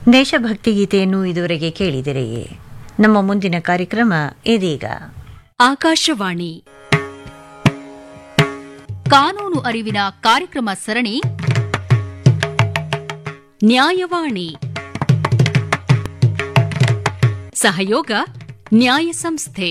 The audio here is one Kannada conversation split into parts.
ದೇಶಭಕ್ತಿ ಗೀತೆಯನ್ನು ಇದುವರೆಗೆ ಕೇಳಿದಿರಿ ನಮ್ಮ ಮುಂದಿನ ಕಾರ್ಯಕ್ರಮ ಇದೀಗ ಆಕಾಶವಾಣಿ ಕಾನೂನು ಅರಿವಿನ ಕಾರ್ಯಕ್ರಮ ಸರಣಿ ನ್ಯಾಯವಾಣಿ ಸಹಯೋಗ ನ್ಯಾಯ ಸಂಸ್ಥೆ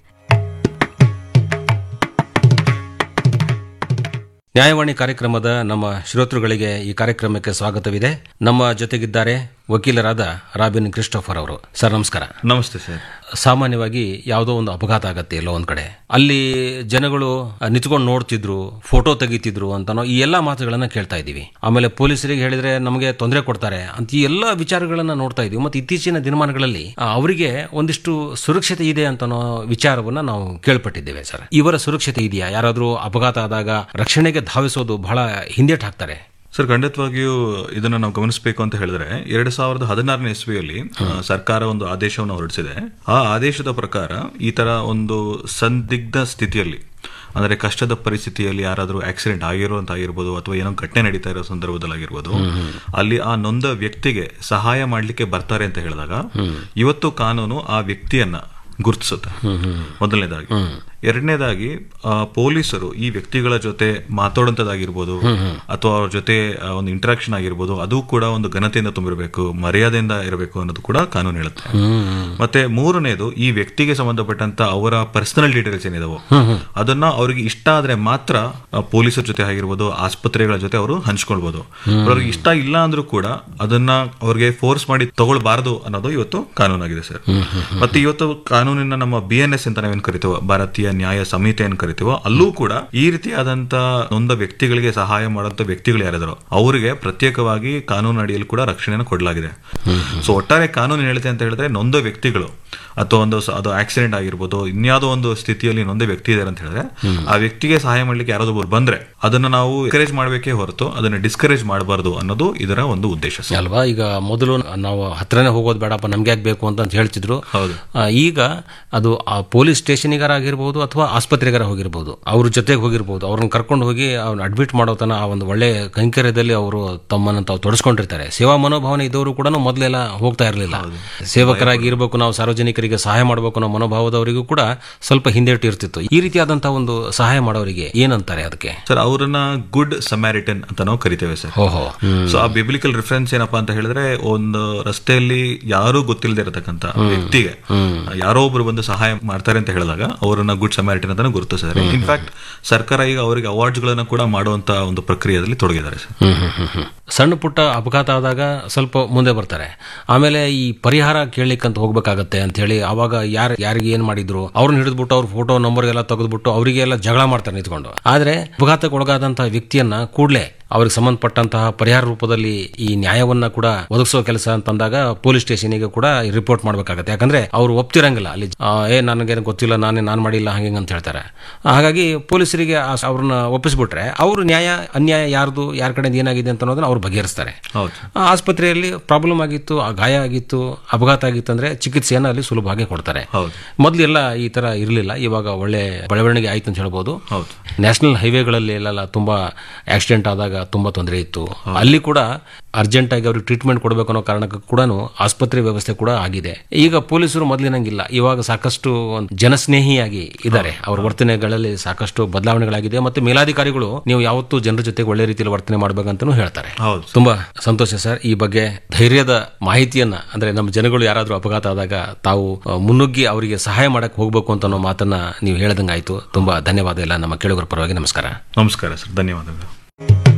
ನ್ಯಾಯವಾಣಿ ಕಾರ್ಯಕ್ರಮದ ನಮ್ಮ ಶ್ರೋತೃಗಳಿಗೆ ಈ ಕಾರ್ಯಕ್ರಮಕ್ಕೆ ಸ್ವಾಗತವಿದೆ ನಮ್ಮ ಜೊತೆಗಿದ್ದಾರೆ ವಕೀಲರಾದ ರಾಬಿನ್ ಕ್ರಿಸ್ಟೋಫರ್ ಅವರು ಸರ್ ನಮಸ್ಕಾರ ನಮಸ್ತೆ ಸರ್ ಸಾಮಾನ್ಯವಾಗಿ ಯಾವುದೋ ಒಂದು ಅಪಘಾತ ಆಗತ್ತೆ ಎಲ್ಲೋ ಒಂದ್ ಕಡೆ ಅಲ್ಲಿ ಜನಗಳು ನಿಂತ್ಕೊಂಡು ನೋಡ್ತಿದ್ರು ಫೋಟೋ ತೆಗಿತಿದ್ರು ಅಂತನೋ ಈ ಎಲ್ಲಾ ಮಾತುಗಳನ್ನ ಕೇಳ್ತಾ ಇದೀವಿ ಆಮೇಲೆ ಪೊಲೀಸರಿಗೆ ಹೇಳಿದ್ರೆ ನಮಗೆ ತೊಂದರೆ ಕೊಡ್ತಾರೆ ಅಂತ ಈ ಎಲ್ಲಾ ವಿಚಾರಗಳನ್ನ ನೋಡ್ತಾ ಇದೀವಿ ಮತ್ತೆ ಇತ್ತೀಚಿನ ದಿನಮಾನಗಳಲ್ಲಿ ಆ, ಅವರಿಗೆ ಒಂದಿಷ್ಟು ಸುರಕ್ಷತೆ ಇದೆ ಅಂತನೋ ವಿಚಾರವನ್ನ ನಾವು ಕೇಳ್ಪಟ್ಟಿದ್ದೇವೆ ಸರ್ ಇವರ ಸುರಕ್ಷತೆ ಇದೆಯಾ ಯಾರಾದ್ರೂ ಅಪಘಾತ ಆದಾಗ ರಕ್ಷಣೆಗೆ ಧಾವಿಸೋದು ಬಹಳ ಹಿಂದೇಟ್ ಹಾಕ್ತಾರೆ ಸರ್ ಖಂಡಿತವಾಗಿಯೂ ಇದನ್ನು ನಾವು ಗಮನಿಸಬೇಕು ಅಂತ ಹೇಳಿದ್ರೆ ಎರಡ್ ಸಾವಿರದ ಹದಿನಾರನೇ ಇಸ್ವಿಯಲ್ಲಿ ಆ, ಸರ್ಕಾರ ಒಂದು ಆದೇಶವನ್ನು ಹೊರಡಿಸಿದೆ ಆ ಆದೇಶದ ಪ್ರಕಾರ ಈ ತರ ಒಂದು ಸಂದಿಗ್ಧ ಸ್ಥಿತಿಯಲ್ಲಿ ಅಂದ್ರೆ ಕಷ್ಟದ ಪರಿಸ್ಥಿತಿಯಲ್ಲಿ ಯಾರಾದರೂ ಆಕ್ಸಿಡೆಂಟ್ ಆಗಿರುವಂತ ಆಗಿರ್ಬೋದು ಅಥವಾ ಏನೋ ಘಟನೆ ನಡೀತಾ ಇರೋ ಸಂದರ್ಭದಲ್ಲಿ ಆಗಿರ್ಬೋದು ಅಲ್ಲಿ ಆ ನೊಂದ ವ್ಯಕ್ತಿಗೆ ಸಹಾಯ ಮಾಡ್ಲಿಕ್ಕೆ ಬರ್ತಾರೆ ಅಂತ ಹೇಳಿದಾಗ ಇವತ್ತು ಕಾನೂನು ಆ ವ್ಯಕ್ತಿಯನ್ನ ಗುರುತಿಸುತ್ತೆ ಮೊದಲನೇದಾಗಿ ಎರಡನೇದಾಗಿ ಆ, ಪೊಲೀಸರು ಈ ವ್ಯಕ್ತಿಗಳ ಜೊತೆ ಮಾತಾಡುವಂತದ್ದಾಗಿರ್ಬೋದು ಅಥವಾ ಅವ್ರ ಜೊತೆ ಆ, ಒಂದು ಇಂಟರಾಕ್ಷನ್ ಆಗಿರ್ಬೋದು ಅದು ಕೂಡ ಒಂದು ಘನತೆಯಿಂದ ತುಂಬಿರಬೇಕು ಮರ್ಯಾದೆಯಿಂದ ಇರಬೇಕು ಅನ್ನೋದು ಕೂಡ ಕಾನೂನು ಹೇಳುತ್ತೆ ಮತ್ತೆ ಮೂರನೇದು ಈ ವ್ಯಕ್ತಿಗೆ ಸಂಬಂಧಪಟ್ಟಂತ ಅವರ ಪರ್ಸನಲ್ ಡೀಟೇಲ್ಸ್ ಏನಿದಾವೋ ಅದನ್ನ ಅವ್ರಿಗೆ ಇಷ್ಟ ಆದ್ರೆ ಮಾತ್ರ ಆ, ಪೊಲೀಸರ ಜೊತೆ ಆಗಿರ್ಬೋದು ಆಸ್ಪತ್ರೆಗಳ ಜೊತೆ ಅವರು ಹಂಚ್ಕೊಳ್ಬಹುದು ಅವ್ರಿಗೆ ಇಷ್ಟ ಇಲ್ಲ ಅಂದ್ರೂ ಕೂಡ ಅದನ್ನ ಅವ್ರಿಗೆ ಫೋರ್ಸ್ ಮಾಡಿ ತಗೊಳ್ಬಾರದು ಅನ್ನೋದು ಇವತ್ತು ಕಾನೂನಾಗಿದೆ ಸರ್ ಮತ್ತೆ ಇವತ್ತು ಕಾನೂನಿನ ನಮ್ಮ ಬಿ ಎನ್ ಎಸ್ ಅಂತ ನಾವೇನ್ ಕರಿತೀವೋ ಭಾರತೀಯ ನ್ಯಾಯ ಸಂಹಿತೆ ಏನ್ ಕರಿತೀವೋ ಅಲ್ಲೂ ಕೂಡ ಈ ರೀತಿಯಾದಂತ ನೊಂದ ವ್ಯಕ್ತಿಗಳಿಗೆ ಸಹಾಯ ಮಾಡುವಂತ ವ್ಯಕ್ತಿಗಳು ಯಾರಿದಾರೋ ಅವರಿಗೆ ಪ್ರತ್ಯೇಕವಾಗಿ ಕಾನೂನು ಅಡಿಯಲ್ಲಿ ಕೂಡ ರಕ್ಷಣೆಯನ್ನು ಕೊಡಲಾಗಿದೆ ಸೊ ಒಟ್ಟಾರೆ ಕಾನೂನು ಹೇಳುತ್ತೆ ಅಂತ ಹೇಳಿದ್ರೆ ನೊಂದ ವ್ಯಕ್ತಿಗಳು ಅಥವಾ ಒಂದು ಸ- ಅದು ಆಕ್ಸಿಡೆಂಟ್ ಆಗಿರ್ಬೋದು ಇನ್ಯಾವುದೋ ಒಂದು ಸ್ಥಿತಿಯಲ್ಲಿ ನೊಂದ ವ್ಯಕ್ತಿ ಇದ್ದಾರೆ ಅಂತ ಹೇಳಿದ್ರೆ ಆ ವ್ಯಕ್ತಿಗೆ ಸಹಾಯ ಮಾಡ್ಲಿಕ್ಕೆ ಯಾರಾದೊಬ್ಬರು ಬಂದ್ರೆ ಅದನ್ನ ನಾವು ಎನ್ಕರೇಜ್ ಮಾಡಬೇಕೇ ಹೊರತು ಅದನ್ನ ಡಿಸ್ಕರೇಜ್ ಮಾಡಬಾರ್ದು ಅನ್ನೋದು ಇದರ ಒಂದು ಉದ್ದೇಶ ಸರ್. ಅಲ್ವಾ ಈಗ ಮೊದಲು ನಾವು ಹತ್ರನೇ ಹೋಗೋದು ಬೇಡಪ್ಪ ನಮ್ಗೆ ಯಾಕೆ ಬೇಕು ಅಂತ ಹೇಳ್ತಿದ್ರು ಹೌದು. ಆ, ಈಗ ಅದು ಆ ಪೊಲೀಸ್ ಸ್ಟೇಷನಿಗಾರ ಆಗಿರ್ಬೋದು ಅಥವಾ ಆಸ್ಪತ್ರೆಗಾರ ಹೋಗಿರ್ಬೋದು ಅವ್ರ ಜೊತೆಗೆ ಹೋಗಿರ್ಬೋದು ಅವ್ರನ್ನ ಕರ್ಕೊಂಡು ಹೋಗಿ ಅವ್ನ ಅಡ್ಮಿಟ್ ಮಾಡೋ ತನ ಆ ಒಂದು ಒಳ್ಳೆ ಕೈಂಕರ್ಯದಲ್ಲಿ ಅವರು ತಮ್ಮನ್ನು ತಾವು ತೊಡಸ್ಕೊಂಡಿರ್ತಾರೆ ಸೇವಾ ಮನೋಭಾವನೆ ಇದ್ದವರು ಕೂಡ ಮೊದಲೆಲ್ಲ ಹೋಗ್ತಾ ಇರಲಿಲ್ಲ ಸೇವಕರಾಗಿ ಇರಬೇಕು ನಾವು ಸಾರ್ವಜನಿಕರಿಗೆ ಸಹಾಯ ಮಾಡಬೇಕು ಅನ್ನೋ ಮನೋಭಾವದವರಿಗೂ ಕೂಡ ಸ್ವಲ್ಪ ಹಿಂದೇಟು ಇರ್ತಿತ್ತು ಈ ರೀತಿಯಾದಂತಹ ಒಂದು ಸಹಾಯ ಮಾಡೋರಿಗೆ ಏನಂತಾರೆ ಅದಕ್ಕೆ ಸರ್ ಅವರನ್ನ ಗುಡ್ ಸಮ್ಯಾರಿಟನ್ ಅಂತ ನಾವು ಕರಿತೇವೆ ಸರ್ ಓಹೋ ಸೊ ಆ ಬಿಬ್ಲಿಕಲ್ ರಿಫರೆನ್ಸ್ ಏನಪ್ಪಾ ಅಂತ ಹೇಳಿದ್ರೆ ಒಂದು ರಸ್ತೆಯಲ್ಲಿ ಯಾರು ಗೊತ್ತಿಲ್ಲದೆ ಇರತಕ್ಕಂತ ವ್ಯಕ್ತಿಗೆ ಯಾರೋ ಒಬ್ರು ಬಂದು ಸಹಾಯ ಮಾಡ್ತಾರೆ ಅಂತ ಹೇಳಿದಾಗ ಅವರನ್ನ ಗುಡ್ ಸಮ್ಯಾರಿಟನ್ ಅಂತ ಗುರುತಿಸಿದ್ದಾರೆ ಇನ್ಫ್ಯಾಕ್ಟ್ ಸರ್ಕಾರ ಈಗ ಅವರಿಗೆ ಅವಾರ್ಡ್ಸ್ ಗಳನ್ನ ಕೂಡ ಮಾಡುವಂತ ಒಂದು ಪ್ರಕ್ರಿಯೆಯಲ್ಲಿ ತೊಡಗಿದ್ದಾರೆ ಸರ್ ಹ್ಮ್, ಹ್ಮ್, ಹ್ಮ್, ಹ್ಮ್. ಸಣ್ಣ ಪುಟ್ಟ ಅಪಘಾತ ಆದಾಗ ಸ್ವಲ್ಪ ಮುಂದೆ ಬರ್ತಾರೆ ಆಮೇಲೆ ಈ ಪರಿಹಾರ ಕೇಳಲಿಕ್ಕಂತ ಹೋಗ್ಬೇಕಾಗತ್ತೆ ಅಂತ ಹೇಳಿ ಅವಾಗ ಯಾರು ಯಾರಿಗೆ ಏನ್ ಮಾಡಿದ್ರು ಅವ್ರನ್ನ ಹಿಡಿದ್ಬಿಟ್ಟು ಅವ್ರ ಫೋಟೋ ನಂಬರ್ ಎಲ್ಲ ತೆಗೆದ್ಬಿಟ್ಟು ಅವರಿಗೆ ಎಲ್ಲ ಜಗಳ ಮಾಡ್ತಾರೆ ನಿಂತ್ಕೊಂಡು ಆದ್ರೆ ಅಪಘಾತಕ್ಕೆ ಒಳಗಾದಂತಹ ವ್ಯಕ್ತಿಯನ್ನ ಕೂಡಲೇ ಅವ್ರಿಗೆ ಸಂಬಂಧಪಟ್ಟಂತಹ ಪರಿಹಾರ ರೂಪದಲ್ಲಿ ಈ ನ್ಯಾಯವನ್ನ ಕೂಡ ಒದಗಿಸೋ ಕೆಲಸ ಅಂತಂದಾಗ ಪೊಲೀಸ್ ಸ್ಟೇಷನ್ಗೆ ಕೂಡ ರಿಪೋರ್ಟ್ ಮಾಡ್ಬೇಕಾಗತ್ತೆ ಯಾಕಂದ್ರೆ ಅವ್ರು ಒಪ್ತಿರಂಗಿಲ್ಲ ಅಲ್ಲಿ ಆ, ಏ ನನಗೇನು ಗೊತ್ತಿಲ್ಲ ನಾನೇ ನಾನು ಮಾಡಿಲ್ಲ ಹಂಗೆ ಅಂತ ಹೇಳ್ತಾರೆ ಹಾಗಾಗಿ ಪೊಲೀಸರಿಗೆ ಆ- ಅವ್ರನ್ನ ಒಪ್ಪಿಸ್ಬಿಟ್ರೆ ಅವರು ನ್ಯಾಯ ಅನ್ಯಾಯ ಯಾರ್ದು ಯಾರ ಕಡೆಯಿಂದ ಏನಾಗಿದೆ ಅಂತ ಅನ್ನೋದನ್ನ ಅವ್ರು ಬಗೆಹರಿಸ್ತಾರೆ ಹೌದು ಆ ಆಸ್ಪತ್ರೆಯಲ್ಲಿ ಪ್ರಾಬ್ಲಮ್ ಆಗಿತ್ತು ಆ ಗಾಯ ಆಗಿತ್ತು ಅಪಘಾತ ಆಗಿತ್ತು ಅಂದ್ರೆ ಚಿಕಿತ್ಸೆಯನ್ನು ಅಲ್ಲಿ ಸುಲಭವಾಗಿ ಕೊಡ್ತಾರೆ ಹೌದು ಮೊದಲೆಲ್ಲ ಈ ತರ ಇರಲಿಲ್ಲ ಇವಾಗ ಒಳ್ಳೆ ಬೆಳವಣಿಗೆ ಆಯ್ತು ಅಂತ ಹೇಳ್ಬೋದು ಹೌದು ನ್ಯಾಷನಲ್ ಹೈವೇಗಳಲ್ಲಿ ಎಲ್ಲ ತುಂಬಾ ಆಕ್ಸಿಡೆಂಟ್ ಆದಾಗ ತುಂಬಾ ತೊಂದರೆ ಇತ್ತು ಅಲ್ಲಿ ಕೂಡ ಅರ್ಜೆಂಟ್ ಆಗಿ ಅವ್ರಿಗೆ ಟ್ರೀಟ್ಮೆಂಟ್ ಕೊಡಬೇಕು ಅನ್ನೋ ಕಾರಣಕ್ಕೂ ಕೂಡ ಆಸ್ಪತ್ರೆ ವ್ಯವಸ್ಥೆ ಕೂಡ ಆಗಿದೆ ಈಗ ಪೊಲೀಸರು ಮೊದಲಿನಂಗಿಲ್ಲ ಇವಾಗ ಸಾಕಷ್ಟು ಒಂದು ಜನಸ್ನೇಹಿಯಾಗಿ ಇದ್ದಾರೆ ಅವ್ರ ವರ್ತನೆಗಳಲ್ಲಿ ಸಾಕಷ್ಟು ಬದಲಾವಣೆಗಳಾಗಿದೆ ಮತ್ತೆ ಮೇಲಾಧಿಕಾರಿಗಳು ನೀವು ಯಾವತ್ತೂ ಜನರ ಜೊತೆಗೆ ಒಳ್ಳೆ ರೀತಿಯಲ್ಲಿ ವರ್ತನೆ ಮಾಡ್ಬೇಕಂತನೂ ಹೇಳ್ತಾರೆ ಹೌದು ತುಂಬಾ ಸಂತೋಷ ಸರ್ ಈ ಬಗ್ಗೆ ಧೈರ್ಯದ ಮಾಹಿತಿಯನ್ನ ಅಂದ್ರೆ ನಮ್ಮ ಜನಗಳು ಯಾರಾದ್ರೂ ಅಪಘಾತ ಆದಾಗ ತಾವು ಆ, ಮುನ್ನುಗ್ಗಿ ಅವರಿಗೆ ಸಹಾಯ ಮಾಡಕ್ ಹೋಗ್ಬೇಕು ಅಂತ ಅನ್ನೋ ಮಾತನ್ನ ನೀವು ಹೇಳ್ದಂಗಾಯ್ತು ತುಂಬಾ ಧನ್ಯವಾದ ಎಲ್ಲ ನಮ್ಮ ಕೇಳುಗರ ಪರವಾಗಿ ನಮಸ್ಕಾರ ನಮಸ್ಕಾರ ಸರ್ ಧನ್ಯವಾದಗಳು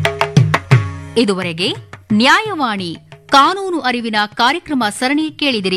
ಇದುವರೆಗೆ ನ್ಯಾಯವಾಣಿ ಕಾನೂನು ಅರಿವಿನ ಕಾರ್ಯಕ್ರಮ ಸರಣಿ ಕೇಳಿದಿರಿ